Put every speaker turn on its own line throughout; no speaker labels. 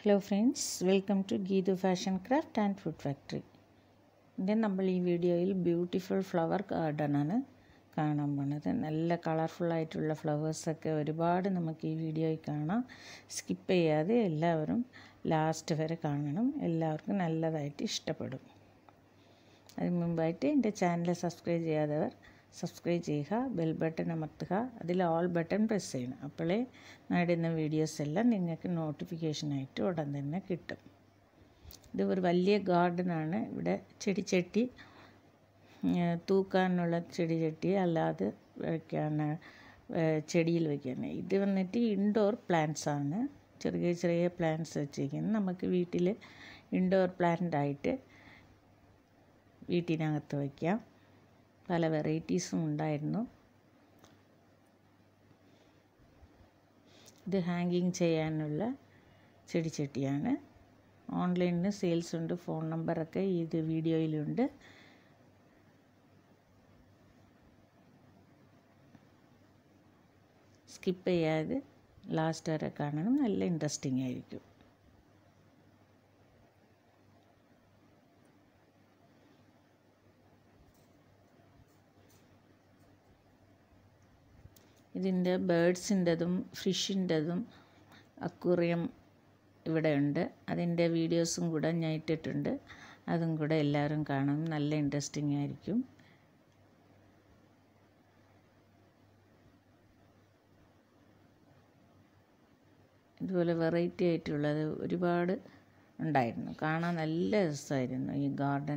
hello friends welcome to Geethu fashion craft and food factory ഇത് നമ്മൾ ഈ വീഡിയോയിൽ ബ്യൂട്ടിഫുൾ ഫ്ലവർ ഗാർഡനാണ് കാണാൻ പോണത് നല്ല കളർഫുള്ളായിട്ടുള്ള ഫ്ലവേഴ്സൊക്കെ ഒരുപാട് നമുക്ക് ഈ വീഡിയോയിൽ കാണാം സ്കിപ്പ് ചെയ്യാതെ എല്ലാവരും ലാസ്റ്റ് വരെ കാണണം എല്ലാവർക്കും നല്ലതായിട്ട് ഇഷ്ടപ്പെടും അതിന് മുമ്പായിട്ട് എൻ്റെ ചാനൽ സബ്സ്ക്രൈബ് ചെയ്യാത്തവർ സബ്സ്ക്രൈബ് ചെയ്യുക ബെൽ ബട്ടൺ അമർത്തുക അതിൽ ഓൾ ബട്ടൺ പ്രസ് ചെയ്യണം അപ്പോഴേ നേടുന്ന വീഡിയോസ് എല്ലാം നിങ്ങൾക്ക് നോട്ടിഫിക്കേഷനായിട്ട് ഉടൻ തന്നെ കിട്ടും ഇത് ഒരു വലിയ ഗാർഡനാണ് ഇവിടെ ചെടിച്ചട്ടി തൂക്കാനുള്ള ചെടിച്ചട്ടി അല്ലാതെ വയ്ക്കാൻ ചെടിയിൽ വയ്ക്കാൻ ഇത് വന്നിട്ട് ഇൻഡോർ പ്ലാന്റ്സ് ആണ് ചെറിയ ചെറിയ പ്ലാന്റ്സ് വെച്ചിരിക്കുന്നത് നമുക്ക് വീട്ടിൽ ഇൻഡോർ പ്ലാന്റ് ആയിട്ട് വീട്ടിനകത്ത് വയ്ക്കാം പല വെറൈറ്റീസും ഉണ്ടായിരുന്നു ഇത് ഹാങ്ങിങ് ചെയ്യാനുള്ള ചെടിച്ചട്ടിയാണ് ഓൺലൈനിൽ സെയിൽസ് ഉണ്ട് ഫോൺ നമ്പറൊക്കെ ഇത് വീഡിയോയിലുണ്ട് സ്കിപ്പ് ചെയ്യാതെ ലാസ്റ്റ് വരെ കാണണം നല്ല ഇൻട്രസ്റ്റിംഗ് ആയിരിക്കും ഇതിൻ്റെ ബേഡ്സിൻ്റെതും ഫിഷിൻ്റെതും അക്വേറിയം ഇവിടെ ഉണ്ട് അതിൻ്റെ വീഡിയോസും കൂടെ ഞാൻ ഇട്ടിട്ടുണ്ട് അതും കൂടെ എല്ലാവരും കാണും നല്ല ഇൻട്രസ്റ്റിംഗ് ആയിരിക്കും ഇതുപോലെ വെറൈറ്റി ആയിട്ടുള്ളത് ഒരുപാട് ഉണ്ടായിരുന്നു കാണാൻ നല്ല രസമായിരുന്നു ഈ ഗാർഡൻ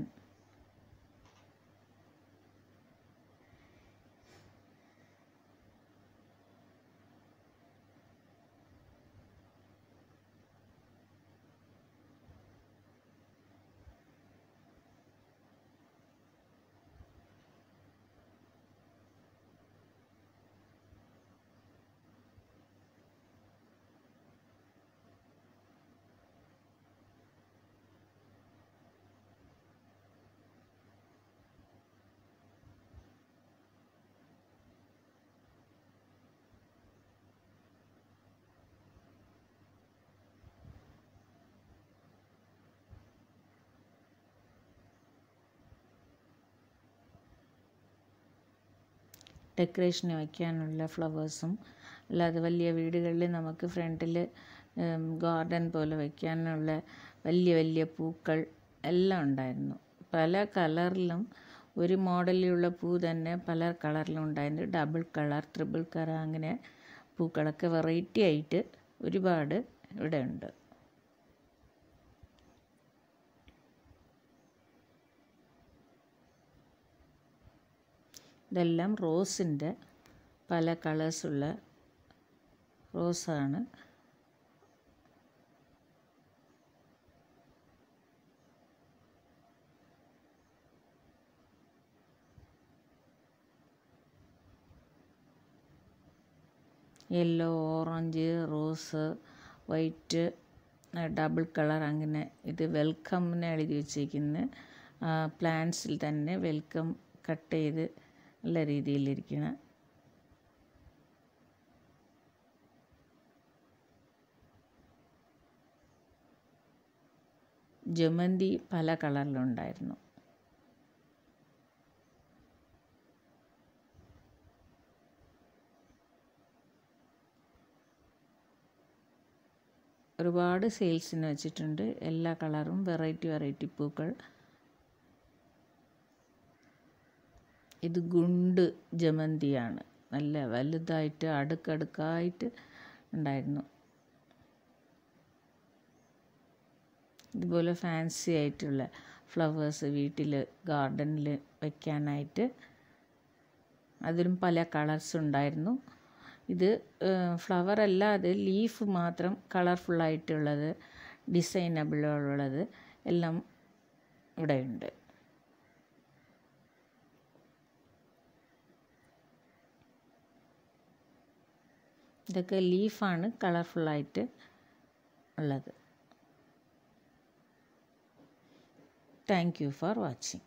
ഡെക്കറേഷന് വയ്ക്കാനുള്ള ഫ്ലവേഴ്സും അല്ലാതെ വലിയ വീടുകളിൽ നമുക്ക് ഫ്രണ്ടിൽ ഗാർഡൻ പോലെ വയ്ക്കാനുള്ള വലിയ വലിയ പൂക്കൾ എല്ലാം ഉണ്ടായിരുന്നു പല കളറിലും ഒരു മോഡലിലുള്ള പൂ തന്നെ പല കളറിലും ഉണ്ടായിരുന്നു ഡബിൾ കളർ ത്രിബിൾ കളർ അങ്ങനെ പൂക്കളൊക്കെ വെറൈറ്റി ആയിട്ട് ഒരുപാട് ഇവിടെ ഉണ്ട് ഇതെല്ലാം റോസിൻ്റെ പല കളേഴ്സുള്ള റോസാണ് yellow orange rose white double colour അങ്ങനെ ഇത് വെൽക്കമിന് എഴുതി വെച്ചിരിക്കുന്ന പ്ലാന്റ്സിൽ തന്നെ വെൽക്കം കട്ട് ചെയ്ത് നല്ല രീതിയിലിരിക്കണം ജമന്തി പല കളറിലുണ്ടായിരുന്നു ഒരുപാട് സെയിൽസിന് വെച്ചിട്ടുണ്ട് എല്ലാ കളറും വെറൈറ്റി വെറൈറ്റി പൂക്കൾ ഇത് ഗുണ്ട് ജമന്തിയാണ് നല്ല വലുതായിട്ട് അടുക്കടുക്കായിട്ട് ഉണ്ടായിരുന്നു ഇതുപോലെ ഫാൻസി ആയിട്ടുള്ള ഫ്ലവേഴ്സ് വീട്ടിൽ ഗാർഡനിൽ വയ്ക്കാനായിട്ട് അതിലും പല കളേഴ്സ് ഉണ്ടായിരുന്നു ഇത് ഫ്ലവർ അല്ലാതെ ലീഫ് മാത്രം കളർഫുള്ളായിട്ടുള്ളത് ഡിസൈനബിളുള്ളത് എല്ലാം ഇവിടെയുണ്ട് ഇതൊക്കെ ലീഫാണ് കളർഫുള്ളായിട്ട് ഉള്ളത് താങ്ക് യു ഫോർ വാച്ചിങ്